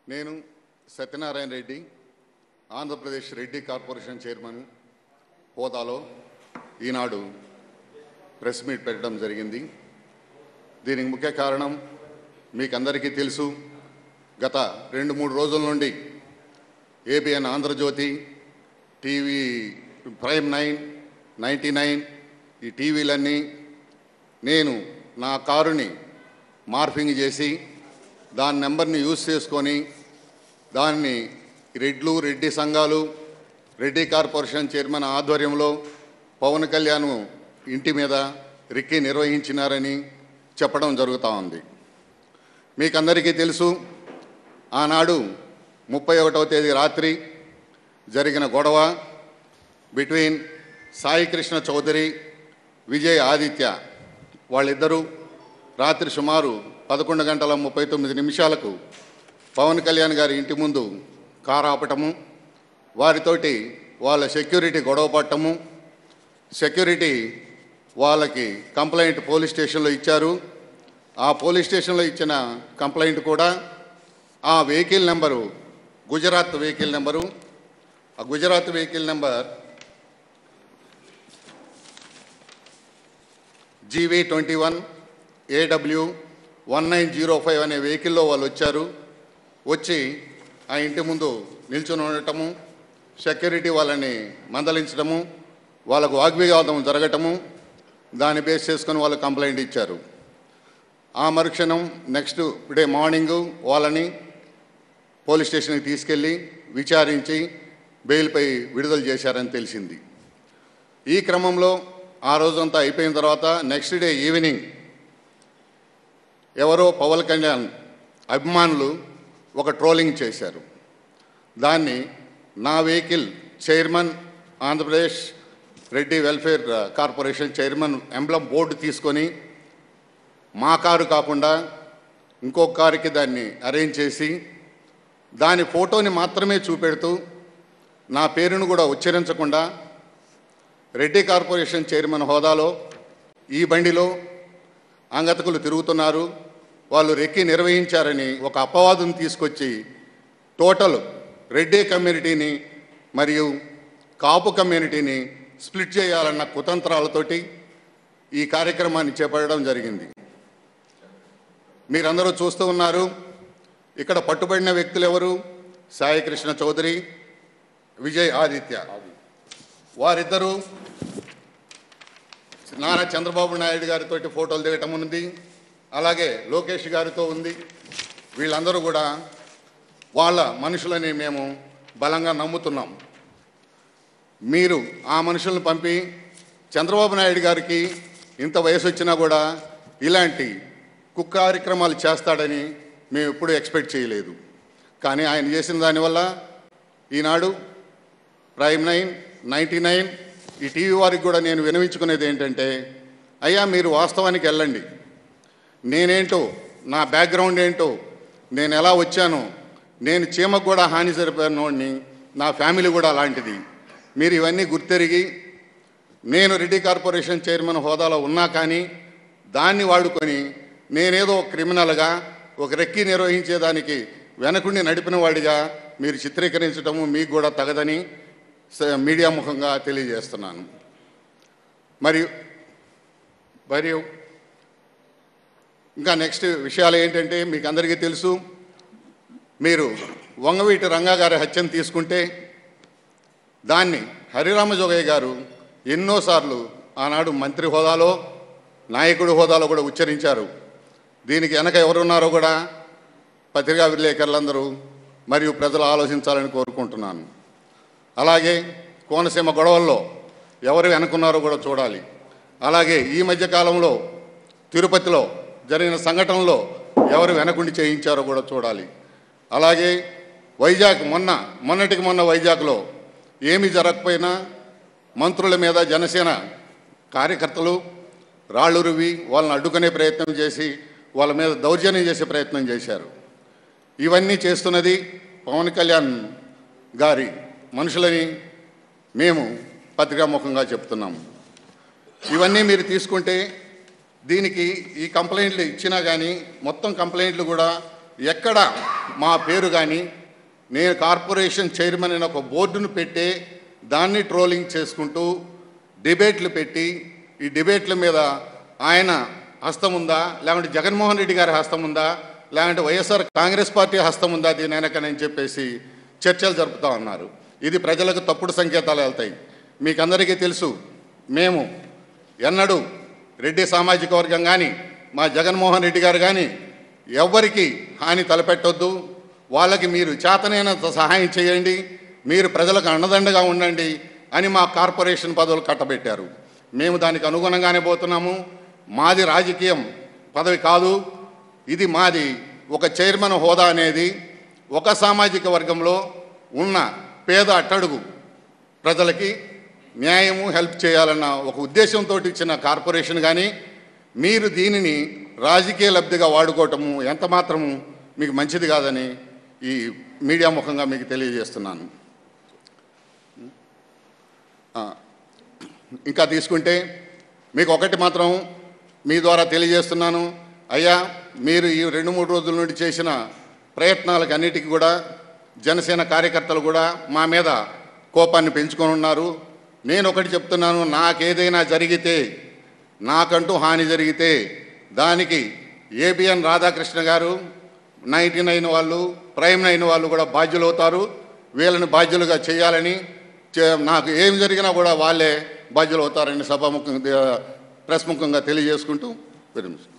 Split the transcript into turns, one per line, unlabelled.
నేను Satyanarayana Reddy Andhra Pradesh Reddy corporation chairman హోదాలో Eenadu press meet పెట్టడం జరిగింది దీనికి ముఖ్య కారణం మీకు అందరికీ తెలుసు గత రెండు మూడు రోజుల నుండి ABN Andhra Jyothi TV prime nine ninety nine ఈ టీవీలన్నీ నేను నా కారుని మార్ఫింగ్ చేసి దాని నెంబర్ని యూజ్ చేసుకొని దాన్ని రెడ్లు రెడ్డి సంఘాలు రెడ్డి కార్పొరేషన్ చైర్మన్ ఆధ్వర్యంలో పవన్ కళ్యాణ్ ఇంటి మీద రిక్కి నిర్వహించినారని చెప్పడం జరుగుతూ ఉంది మీకందరికీ తెలుసు ఆనాడు ముప్పై ఒకటవ తేదీ రాత్రి జరిగిన గొడవ బిట్వీన్ సాయి కృష్ణ చౌదరి విజయ్ ఆదిత్య వాళ్ళిద్దరూ రాత్రి సుమారు పదకొండు గంటల ముప్పై తొమ్మిది నిమిషాలకు పవన్ కళ్యాణ్ గారి ఇంటి ముందు కారు ఆపటము వారితోటి వాళ్ళ సెక్యూరిటీ గొడవ పట్టము సెక్యూరిటీ వాళ్ళకి కంప్లైంట్ పోలీస్ స్టేషన్లో ఇచ్చారు ఆ పోలీస్ స్టేషన్లో ఇచ్చిన కంప్లైంట్ కూడా ఆ vehicle number Gujarat vehicle number ఆ Gujarat vehicle number GV twenty one AW one nine zero five అనే వెహికల్లో వాళ్ళు వచ్చారు వచ్చి ఆ ఇంటి ముందు నిల్చుని ఉండటము సెక్యూరిటీ వాళ్ళని మందలించడము వాళ్ళకు వాగ్వివాదం జరగటము దాన్ని బేస్ చేసుకొని వాళ్ళు కంప్లైంట్ ఇచ్చారు ఆ మరుక్షణం నెక్స్ట్ డే మార్నింగ్ వాళ్ళని పోలీస్ స్టేషన్కి తీసుకెళ్ళి విచారించి బెయిల్పై విడుదల చేశారని తెలిసింది ఈ క్రమంలో ఆ రోజంతా అయిపోయిన తర్వాత నెక్స్ట్ డే ఈవినింగ్ ఎవరో పవన్ కళ్యాణ్ అభిమానులు ఒక ట్రోలింగ్ చేశారు దాన్ని నా vehicle chairman Andhra Pradesh Reddy welfare corporation chairman emblem board తీసుకొని మా కారు కాకుండా ఇంకొక కారుకి దాన్ని అరేంజ్ చేసి దాని ఫోటోని మాత్రమే చూపెడుతూ నా పేరును కూడా ఉచ్చరించకుండా రెడ్డి కార్పొరేషన్ చైర్మన్ హోదాలో ఈ బండిలో అంగతకులు తిరుగుతున్నారు వాళ్ళు రెక్కి నిర్వహించారని ఒక అపవాదం తీసుకొచ్చి టోటల్ రెడ్డి కమ్యూనిటీని మరియు కాపు కమ్యూనిటీని స్ప్లిట్ చేయాలన్న కుతంత్రాలతోటి ఈ కార్యక్రమాన్ని చేపట్టడం జరిగింది మీరందరూ చూస్తూ ఉన్నారు ఇక్కడ పట్టుబడిన వ్యక్తులు ఎవరు సాయి కృష్ణ చౌదరి విజయ్ ఆదిత్య వారిద్దరూ నారా చంద్రబాబు నాయుడు గారితో ఫోటోలు దిగటం ఉంది అలాగే లోకేష్ గారితో ఉంది వీళ్ళందరూ కూడా వాళ్ళ మనుషులని మేము బలంగా నమ్ముతున్నాం మీరు ఆ మనుషులను పంపి చంద్రబాబు నాయుడు గారికి ఇంత వయసు వచ్చినా కూడా ఇలాంటి కుక్క కార్యక్రమాలు చేస్తాడని మేము ఎప్పుడూ ఎక్స్పెక్ట్ చేయలేదు కానీ ఆయన చేసిన దానివల్ల Eenadu prime nine ninety nine E TV వారికి కూడా నేను వినవించుకునేది ఏంటంటే అయ్యా మీరు వాస్తవానికి వెళ్ళండి నేనేంటో నా బ్యాక్గ్రౌండ్ ఏంటో నేను ఎలా వచ్చానో నేను చీమకు కూడా హాని జరిపినోడిని నా ఫ్యామిలీ కూడా అలాంటిది మీరు ఇవన్నీ గుర్తెరిగి నేను రెడ్డి కార్పొరేషన్ చైర్మన్ హోదాలో ఉన్నా కానీ దాన్ని వాడుకొని నేనేదో క్రిమినల్గా ఒక రెక్కి నిర్వహించేదానికి వెనకుండి నడిపిన వాడిగా మీరు చిత్రీకరించడము మీకు కూడా తగదని స- మీడియా ముఖంగా తెలియజేస్తున్నాను మరియు మరియు ఇంకా నెక్స్ట్ విషయాలు ఏంటంటే మీకు అందరికీ తెలుసు మీరు వంగవీటి రంగా గారి హత్యను తీసుకుంటే దాన్ని హరిరామ జోగయ్య గారు ఎన్నోసార్లు ఆనాడు మంత్రి హోదాలో నాయకుడి హోదాలో కూడా ఉచ్చరించారు దీనికి వెనక ఎవరున్నారో కూడా పత్రికా విలేకరులందరూ మరియు ప్రజలు ఆలోచించాలని కోరుకుంటున్నాను అలాగే కోనసీమ గొడవల్లో ఎవరు వెనుకున్నారో కూడా చూడాలి అలాగే ఈ మధ్య కాలంలో తిరుపతిలో జరిగిన సంఘటనలో ఎవరు వెనకుండి చేయించారో కూడా చూడాలి అలాగే వైజాగ్ మొన్న మొన్నటికి మొన్న వైజాగ్లో ఏమీ జరగకపోయినా మంత్రుల మీద జనసేన కార్యకర్తలు రాళ్ళు రువి వాళ్ళని అడ్డుకునే ప్రయత్నం చేసి వాళ్ళ మీద దౌర్జన్యం చేసే ప్రయత్నం చేశారు ఇవన్నీ చేస్తున్నది పవన్ కళ్యాణ్ గారి మనుషులని మేము పత్రికాముఖంగా చెప్తున్నాము ఇవన్నీ మీరు తీసుకుంటే దీనికి ఈ కంప్లైంట్లు ఇచ్చినా కానీ మొత్తం కంప్లైంట్లు కూడా ఎక్కడ మా పేరు కానీ నేను కార్పొరేషన్ చైర్మన్ అని ఒక బోర్డును పెట్టే దాన్ని ట్రోలింగ్ చేసుకుంటూ డిబేట్లు పెట్టి ఈ డిబేట్ల మీద ఆయన హస్తం ఉందా లేకుంటే జగన్మోహన్ రెడ్డి గారి హస్తం ఉందా లేకుంటే వైఎస్ఆర్ కాంగ్రెస్ పార్టీ హస్తం ఉందా దీని వెనకనని చెప్పేసి చర్చలు జరుపుతా ఉన్నారు ఇది ప్రజలకు తప్పుడు సంకేతాలు వెళ్తాయి మీకందరికీ తెలుసు మేము ఎన్నడూ రెడ్డి సామాజిక వర్గం కానీ మా జగన్మోహన్ రెడ్డి గారు కానీ ఎవ్వరికి హాని తలపెట్టొద్దు వాళ్ళకి మీరు చేతనైనంత సహాయం చేయండి మీరు ప్రజలకు అండదండగా ఉండండి అని మా కార్పొరేషన్ పదవులు కట్టబెట్టారు మేము దానికి అనుగుణంగానే పోతున్నాము మాది రాజకీయం పదవి కాదు ఇది మాది ఒక చైర్మన్ హోదా అనేది ఒక సామాజిక వర్గంలో ఉన్న పేద అట్టడుగు ప్రజలకి న్యాయము హెల్ప్ చేయాలన్న ఒక ఉద్దేశంతో ఇచ్చిన కార్పొరేషన్ కానీ మీరు దీనిని రాజకీయ లబ్ధిగా వాడుకోవటము ఎంత మాత్రము మీకు మంచిది కాదని ఈ మీడియా ముఖంగా మీకు తెలియజేస్తున్నాను ఆ, ఇంకా తీసుకుంటే మీకు ఒకటి మాత్రం మీ ద్వారా తెలియజేస్తున్నాను అయ్యా మీరు ఈ రెండు మూడు రోజుల నుండి చేసిన ప్రయత్నాలకు అన్నిటికీ కూడా జనసేన కార్యకర్తలు కూడా మా మీద కోపాన్ని పెంచుకొని ఉన్నారు నేను ఒకటి చెప్తున్నాను నాకేదైనా జరిగితే నాకంటూ హాని జరిగితే దానికి ABN Radhakrishna garu ninety nine వాళ్ళు ప్రైమ్ నైన్ వాళ్ళు కూడా బాధ్యులు అవుతారు వీళ్ళని బాధ్యులుగా చేయాలని చే- నాకు ఏం జరిగినా కూడా వాళ్ళే బాధ్యులు అవుతారని సభాముఖంగా ప్రెస్ ముఖంగా తెలియజేసుకుంటూ విరమిస్తున్నాను